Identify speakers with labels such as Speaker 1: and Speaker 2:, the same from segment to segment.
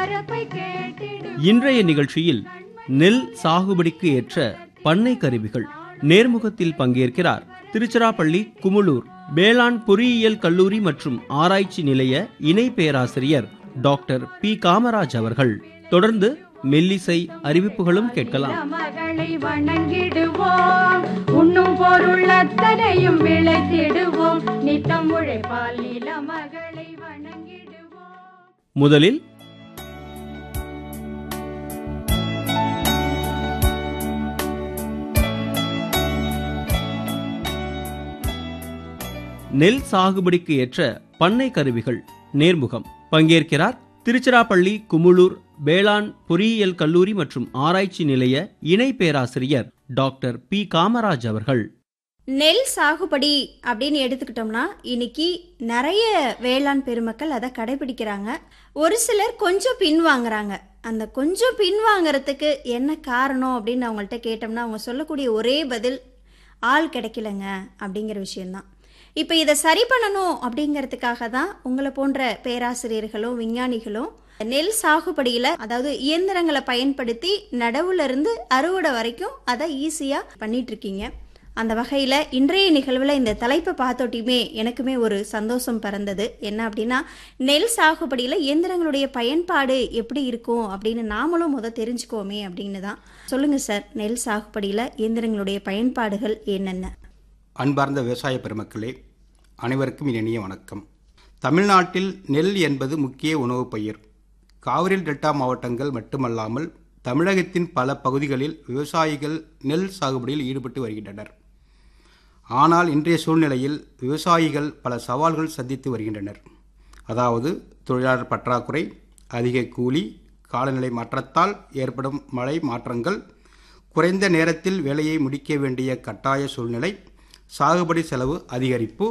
Speaker 1: இன்றைய நிகழ்ச்சியில் நெல் சாகுபடிக்கு ஏற்ற பண்ணை கருவிகள் நேர்முகத்தில் பங்கேற்கிறார் திருச்சிராப்பள்ளி குமுளூர் வேளாண் பொறியியல் கல்லூரி மற்றும் ஆராய்ச்சி நிலைய இணை பேராசிரியர் டாக்டர் பி காமராஜ் அவர்கள் தொடர்ந்து மெல்லிசை அறிவிப்புகளும் கேட்கலாம்
Speaker 2: மகளை வணங்கிடுவோம் உண்ணும் பொருள் அத்தனையும் விளைத்திடுவோம் நித்தம் உழைப்பால் நில மகளை வணங்கிடுவோம்
Speaker 1: முதலில் நெல் சாகுபடிக்கு ஏற்ற பண்ணை கருவிகள் நேர்முகம் பங்கேற்கிறார் திருச்சிராப்பள்ளி குமுளூர் வேளாண் பொறியியல் கல்லூரி மற்றும் ஆராய்ச்சி நிலைய இணை பேராசிரியர் டாக்டர் பி காமராஜ் அவர்கள்
Speaker 3: நெல் சாகுபடி அப்படின்னு எடுத்துக்கிட்டோம்னா இன்னைக்கு நிறைய வேளாண் பெருமக்கள் அதை கடைபிடிக்கிறாங்க ஒரு சிலர் கொஞ்சம் பின்வாங்குறாங்க அந்த கொஞ்சம் பின்வாங்கறதுக்கு என்ன காரணம் அப்படின்னு அவங்கள்ட்ட கேட்டோம்னா அவங்க சொல்லக்கூடிய ஒரே பதில் ஆள் கிடைக்கலங்க அப்படிங்கிற விஷயம்தான் இப்போ இதை சரி பண்ணணும் அப்படிங்கிறதுக்காக தான் உங்களை போன்ற பேராசிரியர்களும் விஞ்ஞானிகளும் நெல் சாகுபடியில் அதாவது இயந்திரங்களை பயன்படுத்தி நடவுல இருந்து அறுவடை வரைக்கும் அதை ஈஸியாக பண்ணிட்டு இருக்கீங்க அந்த வகையில் இன்றைய நிகழ்வில் இந்த தலைப்பை பார்த்தோட்டியுமே எனக்குமே ஒரு சந்தோஷம் பிறந்தது என்ன அப்படின்னா நெல் சாகுபடியில் இயந்திரங்களுடைய பயன்பாடு எப்படி இருக்கும் அப்படின்னு நாமளும் முத தெரிஞ்சுக்கோமே அப்படின்னு தான் சொல்லுங்கள் சார் நெல் சாகுபடியில் இயந்திரங்களுடைய பயன்பாடுகள் என்னென்ன
Speaker 4: அன்பார்ந்த விவசாய பெருமக்களே அனைவருக்கும் இனிய வணக்கம் தமிழ்நாட்டில் நெல் என்பது முக்கிய உணவுப் பயிர் காவிரி டெல்டா மாவட்டங்கள் மட்டுமல்லாமல் தமிழகத்தின் பல பகுதிகளில் விவசாயிகள் நெல் சாகுபடியில் ஈடுபட்டு வருகின்றனர் ஆனால் இன்றைய சூழ்நிலையில் விவசாயிகள் பல சவால்கள் சந்தித்து வருகின்றனர் அதாவது தொழிலாளர் பற்றாக்குறை அதிக கூலி காலநிலை மாற்றத்தால் ஏற்படும் மழை மாற்றங்கள் குறைந்த நேரத்தில் வேலையை முடிக்க வேண்டிய கட்டாய சூழ்நிலை சாகுபடி செலவு அதிகரிப்பு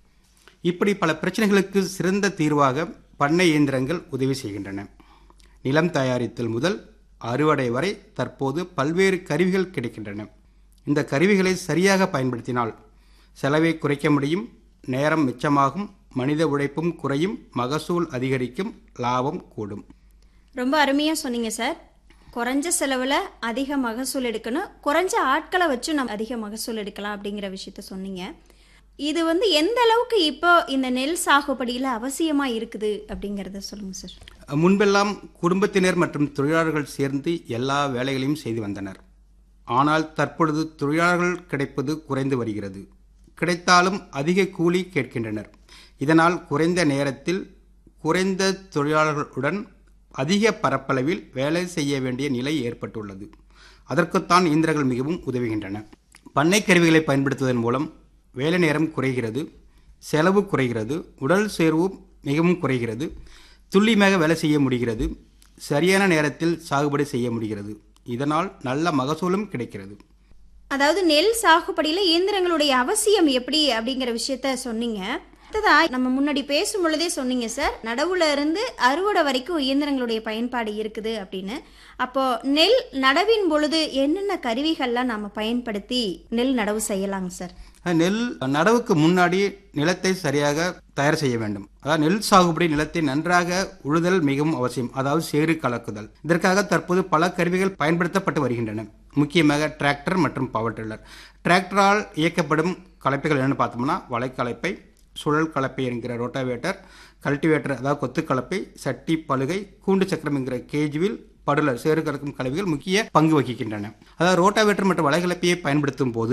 Speaker 4: இப்படி பல பிரச்சனைகளுக்கு சிறந்த தீர்வாக பண்ணை இயந்திரங்கள் உதவி செய்கின்றன நிலம் தயாரித்தல் முதல் அறுவடை வரை தற்போது பல்வேறு கருவிகள் கிடைக்கின்றன இந்த கருவிகளை சரியாக பயன்படுத்தினால் செலவை குறைக்க முடியும் நேரம் மிச்சமாகும் மனித உழைப்பும் குறையும் மகசூல் அதிகரிக்கும் லாபம் கூடும்
Speaker 3: ரொம்ப அருமையாக சொன்னீங்க சார் குறைஞ்ச செலவில் அதிக மகசூல் எடுக்கணும் குறைஞ்ச ஆட்களை வச்சு நம்ம அதிக மகசூல் எடுக்கலாம் அப்படிங்கிற விஷயத்த சொன்னீங்க இது வந்து எந்த அளவுக்கு இப்போ இந்த நெல் சாகுபடியில் அவசியமாக இருக்குது அப்படிங்கிறத சொல்லுங்கள் சார்
Speaker 4: முன்பெல்லாம் குடும்பத்தினர் மற்றும் தொழிலாளர்கள் சேர்ந்து எல்லா வேலைகளையும் செய்து வந்தனர் ஆனால் தற்பொழுது தொழிலாளர்கள் கிடைப்பது குறைந்து வருகிறது கிடைத்தாலும் அதிக கூலி கேட்கின்றனர் இதனால் குறைந்த நேரத்தில் குறைந்த தொழிலாளர்களுடன் அதிக பரப்பளவில் வேலை செய்ய வேண்டிய நிலை ஏற்பட்டுள்ளது அதற்குத்தான் இயந்திரங்கள் மிகவும் உதவுகின்றன பண்ணை கருவிகளை பயன்படுத்துவதன் மூலம் வேலை நேரம் குறைகிறது செலவு குறைகிறது உடல் சேர்வு மிகவும் குறைகிறது துல்லியமாக வேலை செய்ய முடிகிறது சரியான நேரத்தில் சாகுபடி செய்ய முடிகிறது இதனால் நல்ல மகசூலும் கிடைக்கிறது
Speaker 3: அதாவது நெல் சாகுபடியில் இயந்திரங்களுடைய அவசியம் எப்படி அப்படிங்கிற விஷயத்த சொன்னீங்க அடுத்ததா நம்ம முன்னாடி பேசும் பொழுதே சொன்னீங்க சார் நடவுல இருந்து அறுவடை வரைக்கும் இயந்திரங்களுடைய பயன்பாடு இருக்குது அப்படின்னு அப்போ நெல் நடவின் பொழுது என்னென்ன கருவிகள்லாம் நம்ம பயன்படுத்தி நெல் நடவு செய்யலாங்க சார்
Speaker 4: நெல் நடவுக்கு முன்னாடி நிலத்தை சரியாக தயார் செய்ய வேண்டும் அதாவது நெல் சாகுபடி நிலத்தை நன்றாக உழுதல் மிகவும் அவசியம் அதாவது சேறு கலக்குதல் இதற்காக தற்போது பல கருவிகள் பயன்படுத்தப்பட்டு வருகின்றன முக்கியமாக டிராக்டர் மற்றும் பவர் டில்லர் டிராக்டரால் இயக்கப்படும் கலப்பைகள் என்னென்னு பார்த்தோம்னா வலைக்கலப்பை சுழல் கலப்பை என்கிற ரோட்டாவேட்டர் கல்டிவேட்டர் அதாவது கொத்து கலப்பை சட்டி பலுகை கூண்டு சக்கரம் என்கிற கேஜுவில் படுலர் சேறு கலக்கும் கலவைகள் முக்கிய பங்கு வகிக்கின்றன அதாவது ரோட்டாவேட்டர் மற்றும் வலைக்கலப்பையை பயன்படுத்தும் போது